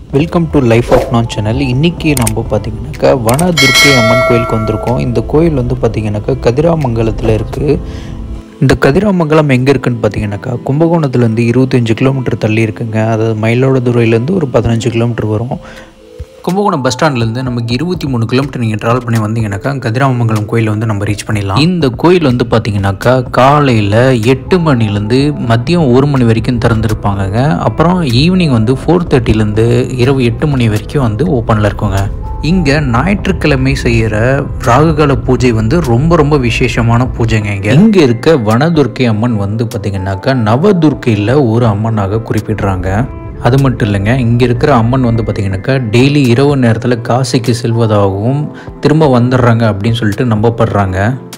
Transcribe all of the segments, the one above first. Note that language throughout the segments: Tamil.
வெல்கம் டு லைஃப் ஆஃப் நான் சேனல் இன்றைக்கி நம்ம பார்த்தீங்கன்னாக்கா வன துர்க்கை அம்மன் கோயிலுக்கு வந்திருக்கோம் இந்த கோயில் வந்து பார்த்திங்கனாக்கா கதிராமங்கலத்தில் இருக்குது இந்த கதிராமங்கலம் எங்கே இருக்குன்னு பார்த்தீங்கன்னாக்கா கும்பகோணத்துலேருந்து இருபத்தஞ்சு கிலோமீட்டர் தள்ளி இருக்குங்க அதாவது மயிலாடுதுறையிலேருந்து ஒரு பதினஞ்சு கிலோமீட்டர் வரும் கும்பகோணம் பஸ் ஸ்டாண்ட்லேருந்து நமக்கு இருபத்தி மூணு கிலோமீட்டர் நீங்கள் ட்ராவல் பண்ணி வந்தீங்கன்னாக்கா கதிராமங்கலம் கோயில் வந்து நம்ம ரீச் பண்ணிடலாம் இந்த கோயில் வந்து பார்த்தீங்கன்னாக்கா காலையில் எட்டு மணிலேருந்து மதியம் ஒரு மணி வரைக்கும் திறந்துருப்பாங்கங்க அப்புறம் ஈவினிங் வந்து ஃபோர் தேர்ட்டிலேருந்து இரவு எட்டு மணி வரைக்கும் வந்து ஓப்பனில் இருக்குங்க இங்கே ஞாயிற்றுக்கிழமை செய்கிற ராகுகால பூஜை வந்து ரொம்ப ரொம்ப விசேஷமான பூஜைங்க இங்கே இங்கே இருக்க வனதுர்க்கை அம்மன் வந்து பார்த்திங்கனாக்கா நவதுர்க்கையில் ஒரு அம்மனாக குறிப்பிடுறாங்க அது மட்டும் இல்லைங்க இங்கே இருக்கிற அம்மன் வந்து பார்த்திங்கனாக்கா டெய்லி இரவு நேரத்தில் காசிக்கு செல்வதாகவும் திரும்ப வந்துடுறாங்க அப்படின்னு சொல்லிட்டு நம்பப்படுறாங்க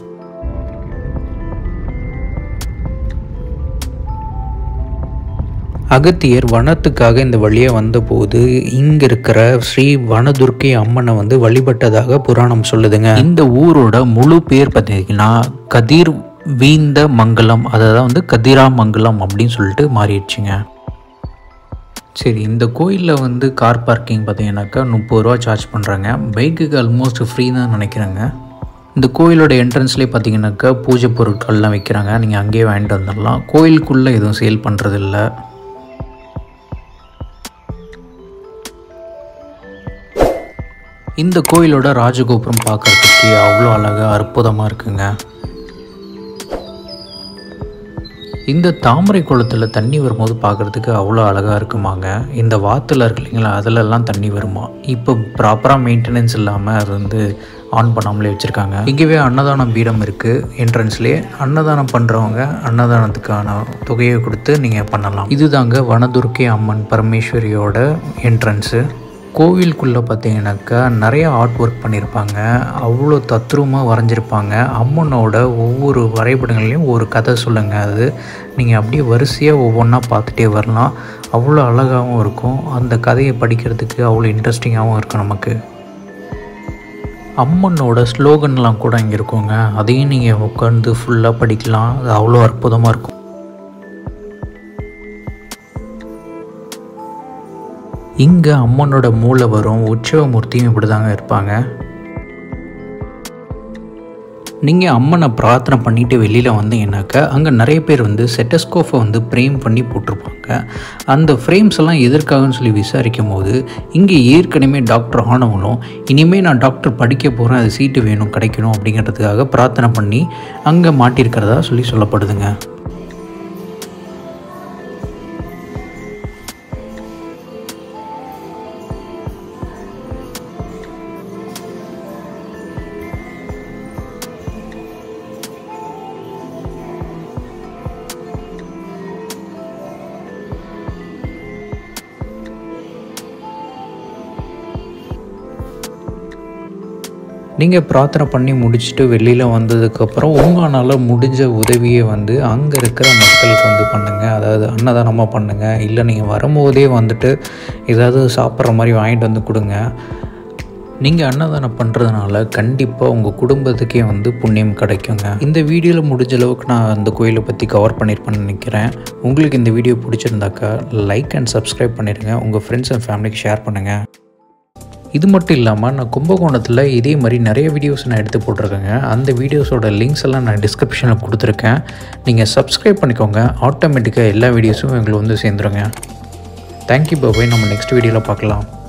அகத்தியர் வனத்துக்காக இந்த வழியாக வந்தபோது இங்கே இருக்கிற ஸ்ரீ வனதுர்க்கை அம்மனை வந்து வழிபட்டதாக புராணம் சொல்லுதுங்க இந்த ஊரோட முழு பேர் பார்த்தீங்கன்னா கதிர் வீந்த மங்கலம் அதாவது வந்து கதிராமங்கலம் அப்படின்னு சொல்லிட்டு மாறிடுச்சுங்க சரி இந்த கோயிலில் வந்து கார் பார்க்கிங் பார்த்தீங்கன்னாக்கா முப்பது ரூபா சார்ஜ் பண்ணுறாங்க பைக்குக்கு ஆல்மோஸ்ட் ஃப்ரீ தான் நினைக்கிறேங்க இந்த கோயிலோட என்ட்ரன்ஸ்லேயே பார்த்தீங்கன்னாக்கா பூஜை பொருட்கள்லாம் வைக்கிறாங்க நீங்கள் அங்கேயே வாங்கிட்டு வந்துடலாம் கோயிலுக்குள்ளே எதுவும் சேல் பண்ணுறதில்ல இந்த கோயிலோட ராஜகோபுரம் பார்க்குறதுக்கு அவ்வளோ அழகாக அற்புதமாக இருக்குங்க இந்த தாமரை குளத்தில் தண்ணி வரும்போது பார்க்குறதுக்கு அவ்வளோ அழகாக இருக்குமாங்க இந்த வாத்தில் இருக்கு இல்லைங்களா அதிலெல்லாம் தண்ணி வருமா இப்போ ப்ராப்பராக மெயின்டெனன்ஸ் இல்லாமல் அது வந்து ஆன் பண்ணாமலே வச்சுருக்காங்க இங்கேவே அன்னதானம் பீடம் இருக்குது என்ட்ரன்ஸ்லேயே அன்னதானம் பண்ணுறவங்க அன்னதானத்துக்கான தொகையை கொடுத்து நீங்கள் பண்ணலாம் இதுதாங்க வனதுர்க்கை அம்மன் பரமேஸ்வரியோட என்ட்ரன்ஸு கோவிலுக்குள்ளே பார்த்தீங்கன்னாக்கா நிறைய ஆர்ட் ஒர்க் பண்ணியிருப்பாங்க அவ்வளோ தத்ரூபமாக வரைஞ்சிருப்பாங்க அம்மனோட ஒவ்வொரு வரைபடங்கள்லையும் ஒரு கதை சொல்லுங்க அது நீங்கள் அப்படியே வரிசையாக ஒவ்வொன்றா பார்த்துட்டே வரலாம் அவ்வளோ அழகாகவும் இருக்கும் அந்த கதையை படிக்கிறதுக்கு அவ்வளோ இன்ட்ரெஸ்டிங்காகவும் இருக்கும் நமக்கு அம்மனோட ஸ்லோகன்லாம் கூட இங்கே இருக்குங்க அதையும் நீங்கள் உட்காந்து ஃபுல்லாக படிக்கலாம் அது அவ்வளோ அற்புதமாக இருக்கும் இங்கே அம்மனோட மூளை வரும் உற்சவமூர்த்தியும் இப்படி தாங்க இருப்பாங்க நீங்கள் அம்மனை பிரார்த்தனை பண்ணிட்டு வெளியில் வந்தீங்கன்னாக்கா அங்கே நிறைய பேர் வந்து செட்டஸ்கோஃபை வந்து ஃப்ரேம் பண்ணி போட்டிருப்பாங்க அந்த ஃப்ரேம்ஸ் எல்லாம் எதற்காகன்னு சொல்லி விசாரிக்கும் போது இங்கே ஏற்கனவே டாக்டர் ஆனவங்களும் இனிமேல் நான் டாக்டர் படிக்க போகிறேன் அது சீட்டு வேணும் கிடைக்கணும் அப்படிங்கிறதுக்காக பிரார்த்தனை பண்ணி அங்கே மாட்டியிருக்கிறதா சொல்லி சொல்லப்படுதுங்க நீங்கள் பிரார்த்தனை பண்ணி முடிச்சுட்டு வெளியில் வந்ததுக்கப்புறம் உங்களால் முடிஞ்ச உதவியை வந்து அங்கே இருக்கிற மக்களுக்கு வந்து பண்ணுங்கள் அதாவது அன்னதானமாக பண்ணுங்கள் இல்லை நீங்கள் வரும்போதே வந்துட்டு ஏதாவது சாப்பிட்ற மாதிரி வாங்கிட்டு வந்து கொடுங்க நீங்கள் அன்னதானம் பண்ணுறதுனால கண்டிப்பாக உங்கள் குடும்பத்துக்கே வந்து புண்ணியம் கிடைக்குங்க இந்த வீடியோவில் முடிஞ்ச அளவுக்கு நான் அந்த கோயிலை பற்றி கவர் பண்ணியிருப்பேன்னு நினைக்கிறேன் உங்களுக்கு இந்த வீடியோ பிடிச்சிருந்தாக்கா லைக் அண்ட் சப்ஸ்கிரைப் பண்ணிடுங்க உங்கள் ஃப்ரெண்ட்ஸ் அண்ட் ஃபேமிலிக்கு ஷேர் பண்ணுங்கள் இது மட்டும் இல்லாமல் நான் கும்பகோணத்தில் இதே மாதிரி நிறைய வீடியோஸ் நான் எடுத்து போட்டிருக்கேங்க அந்த வீடியோஸோட லிங்க்ஸ் எல்லாம் நான் டிஸ்கிரிப்ஷனில் கொடுத்துருக்கேன் நீங்கள் சப்ஸ்கிரைப் பண்ணிக்கோங்க ஆட்டோமேட்டிக்காக எல்லா வீடியோஸும் எங்களுக்கு வந்து சேர்ந்துருங்க தேங்க்யூ பாபாய் நம்ம நெக்ஸ்ட் வீடியோவில் பார்க்கலாம்